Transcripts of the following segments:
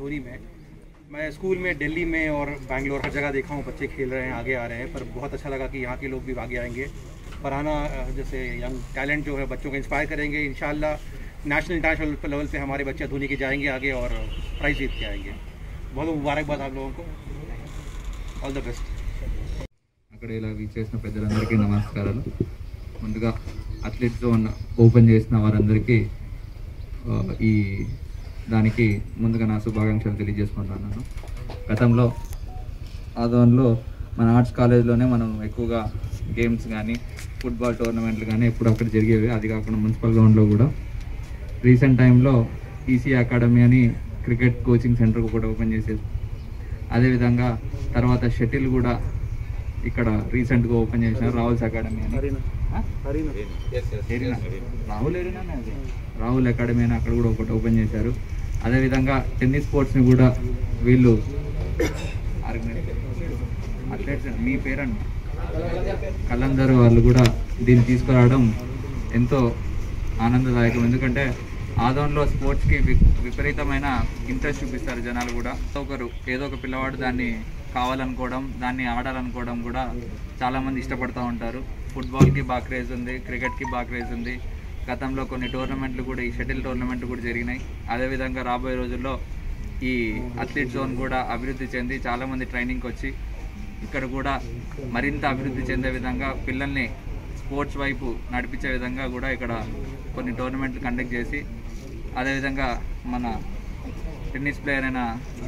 धोनी में मैं स्कूल में दिल्ली में और बैंगलोर हर जगह देखा हूँ बच्चे खेल रहे हैं आगे आ रहे हैं पर बहुत अच्छा लगा कि यहाँ के लोग भी आगे आएंगे फरहाना अ, जैसे यंग टैलेंट जो है बच्चों को इंस्पायर करेंगे इन नेशनल इंटरनेशनल लेवल पे हमारे बच्चे धोनी के जाएंगे आगे और प्राइज जीत के आएंगे बहुत बहुत मुबारकबाद आप लोगों को ऑल द बेस्ट అక్కడ ఇలా చేసిన పెద్దలందరికీ నమస్కారాలు ముందుగా అథ్లెట్ జోన్ ఓపెన్ చేసిన వారందరికీ ఆ, ఈ దానికి ముందుగా నా శుభాకాంక్షలు తెలియజేసుకుంటున్నాను గతంలో ఆ జోన్లో మన ఆర్ట్స్ కాలేజ్లోనే మనం ఎక్కువగా గేమ్స్ కానీ ఫుట్బాల్ టోర్నమెంట్లు కానీ ఎప్పుడు అక్కడ జరిగేవి అది కాకుండా మున్సిపల్ గ్రౌండ్లో కూడా రీసెంట్ టైంలో ఈసీ అకాడమీ అని క్రికెట్ కోచింగ్ సెంటర్ కూడా ఓపెన్ చేసేది అదేవిధంగా తర్వాత షటిల్ కూడా ఇక్కడ రీసెంట్గా ఓపెన్ చేసినారు రాహుల్స్ అకాడమీ అని ఆ? ఎరీనా. రాహుల్ ఎరీనానే అది రాహుల్ అకాడమీ అని అక్కడ కూడా ఒకటి ఓపెన్ చేశారు అదేవిధంగా టెన్నిస్ స్పోర్ట్స్ని కూడా వీళ్ళు అథ్లెట్స్ మీ పేరండి కలందర్ వాళ్ళు కూడా దీన్ని తీసుకురావడం ఎంతో ఆనందదాయకం ఎందుకంటే ఆదంలో స్పోర్ట్స్కి వి విపరీతమైన ఇంట్రెస్ట్ చూపిస్తారు జనాలు కూడా ఒకరు ఏదో ఒక పిల్లవాడు దాన్ని కావాలనుకోవడం దాన్ని ఆడాలనుకోవడం కూడా చాలామంది ఇష్టపడుతూ ఉంటారు ఫుట్బాల్కి బాగా క్రేజ్ ఉంది క్రికెట్కి బాగా క్రేజ్ ఉంది గతంలో కొన్ని టోర్నమెంట్లు కూడా ఈ షటిల్ టోర్నమెంట్లు కూడా జరిగినాయి అదేవిధంగా రాబోయే రోజుల్లో ఈ అథ్లీట్ జోన్ కూడా అభివృద్ధి చెంది చాలామంది ట్రైనింగ్కి వచ్చి ఇక్కడ కూడా మరింత అభివృద్ధి చెందే విధంగా పిల్లల్ని స్పోర్ట్స్ వైపు నడిపించే విధంగా కూడా ఇక్కడ కొన్ని టోర్నమెంట్లు కండక్ట్ చేసి అదేవిధంగా మన టెన్నిస్ ప్లేయర్ అయిన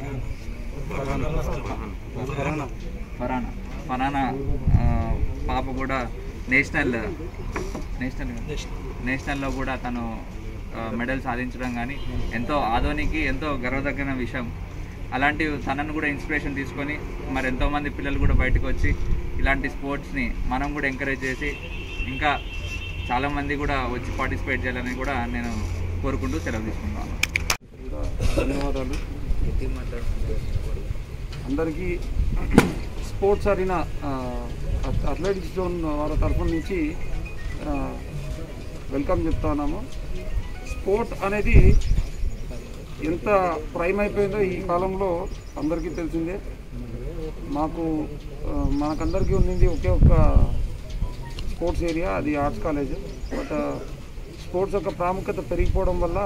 ఫరానా ఫరానా ఆ, పాప కూడా నేషనల్ నేషనల్ నేషనల్లో కూడా తను ఆ, మెడల్ సాధించడం కానీ ఎంతో ఆధోనికి ఎంతో గర్వదగిన విషయం అలాంటి తనను కూడా ఇన్స్పిరేషన్ తీసుకొని మరి ఎంతోమంది పిల్లలు కూడా బయటకు వచ్చి ఇలాంటి స్పోర్ట్స్ని మనం కూడా ఎంకరేజ్ చేసి ఇంకా చాలామంది కూడా వచ్చి పార్టిసిపేట్ చేయాలని కూడా నేను కోరుకుంటూ సెలవు తీసుకుంటాను ధన్యవాదాలు అందరికీ స్పోర్ట్స్ అరీనా ఆ, అథ్- అథ్లెటిక్స్ జోన్ వారి తరఫున నుంచి ఆ, వెల్కమ్ చెప్తా ఉన్నాము స్పోర్ట్ అనేది ఎంత ప్రైమ్ అయిపోయిందో ఈ కాలంలో అందరికీ తెలిసిందే మాకు ఆ, మనకందరికీ ఉన్నది ఒకే ఒక్క స్పోర్ట్స్ ఏరియా అది ఆర్ట్స్ కాలేజ్ బట్ స్పోర్ట్స్ యొక్క ప్రాముఖ్యత పెరిగిపోవడం వల్ల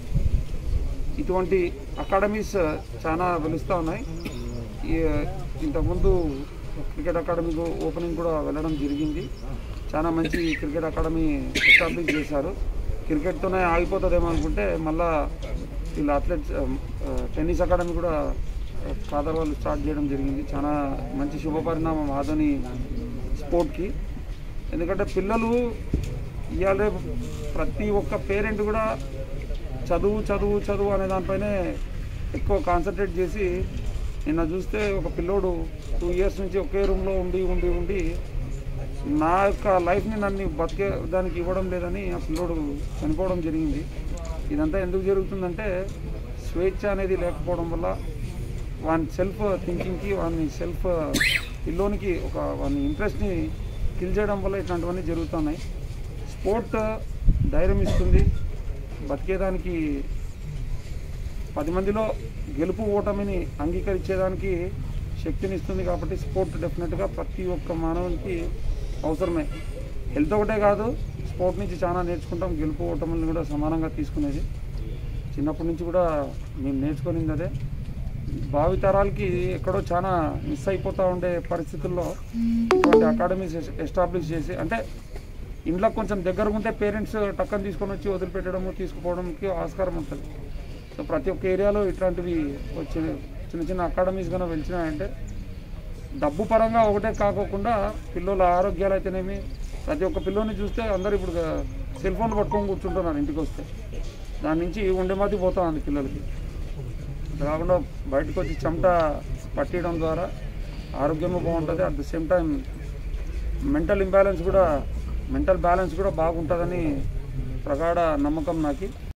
ఇటువంటి అకాడమీస్ చాలా వెలుస్తూ ఉన్నాయి ఈ ఇంతకుముందు క్రికెట్ అకాడమీ ఓపెనింగ్ కూడా వెళ్ళడం జరిగింది చాలా మంచి క్రికెట్ అకాడమీ ఎస్టాబ్లిష్ చేశారు క్రికెట్తోనే ఆగిపోతుందేమో అనుకుంటే మళ్ళా వీళ్ళు అథ్లెట్స్ టెన్నిస్ అకాడమీ కూడా ఫాదర్ వాళ్ళు స్టార్ట్ చేయడం జరిగింది చాలా మంచి శుభపరిణామం ఆదని స్పోర్ట్కి ఎందుకంటే పిల్లలు ఇవాళ రేపు ప్రతి ఒక్క పేరెంట్ కూడా చదువు చదువు చదువు అనే దానిపైనే ఎక్కువ కాన్సన్ట్రేట్ చేసి నిన్న చూస్తే ఒక పిల్లోడు టూ ఇయర్స్ నుంచి ఒకే రూమ్లో ఉండి ఉండి ఉండి నా యొక్క లైఫ్ని నన్ను బతికే దానికి ఇవ్వడం లేదని ఆ పిల్లోడు చనిపోవడం జరిగింది ఇదంతా ఎందుకు జరుగుతుందంటే స్వేచ్ఛ అనేది లేకపోవడం వల్ల వాని సెల్ఫ్ థింకింగ్కి వాని సెల్ఫ్ పిల్లోనికి ఒక వాని ఇంట్రెస్ట్ని కిల్ చేయడం వల్ల ఇట్లాంటివన్నీ జరుగుతున్నాయి స్పోర్ట్ ధైర్యం ఇస్తుంది బతికేదానికి పది మందిలో గెలుపు ఓటమిని అంగీకరించేదానికి శక్తినిస్తుంది కాబట్టి స్పోర్ట్ డెఫినెట్గా ప్రతి ఒక్క మానవునికి అవసరమే హెల్త్ ఒకటే కాదు స్పోర్ట్ నుంచి చాలా నేర్చుకుంటాం గెలుపు ఓటములను కూడా సమానంగా తీసుకునేది చిన్నప్పటి నుంచి కూడా మేము నేర్చుకునింది అదే భావితరాలకి ఎక్కడో చాలా మిస్ అయిపోతూ ఉండే పరిస్థితుల్లో ఇటువంటి అకాడమీస్ ఎస్టాబ్లిష్ చేసి అంటే ఇంట్లో కొంచెం దగ్గరగా ఉంటే పేరెంట్స్ టక్కన తీసుకొని వచ్చి వదిలిపెట్టడము తీసుకుపోవడానికి ఆస్కారం ఉంటుంది సో ప్రతి ఒక్క ఏరియాలో ఇట్లాంటివి వచ్చి చిన్న చిన్న అకాడమీస్ కన్నా వెలిచినాయంటే డబ్బు పరంగా ఒకటే కాకోకుండా పిల్లల ఆరోగ్యాలు అయితేనేమి ప్రతి ఒక్క పిల్లోని చూస్తే అందరు ఇప్పుడు సెల్ ఫోన్లు పట్టుకొని కూర్చుంటున్నారు ఇంటికి వస్తే దాని నుంచి ఉండే మతి పోతా ఉంది పిల్లలకి అట్లా కాకుండా బయటకు వచ్చి చెమట పట్టడం ద్వారా ఆరోగ్యము బాగుంటుంది at the same time mental imbalance కూడా మెంటల్ బ్యాలెన్స్ కూడా బాగుంటుందని ప్రగాఢ నమ్మకం నాకు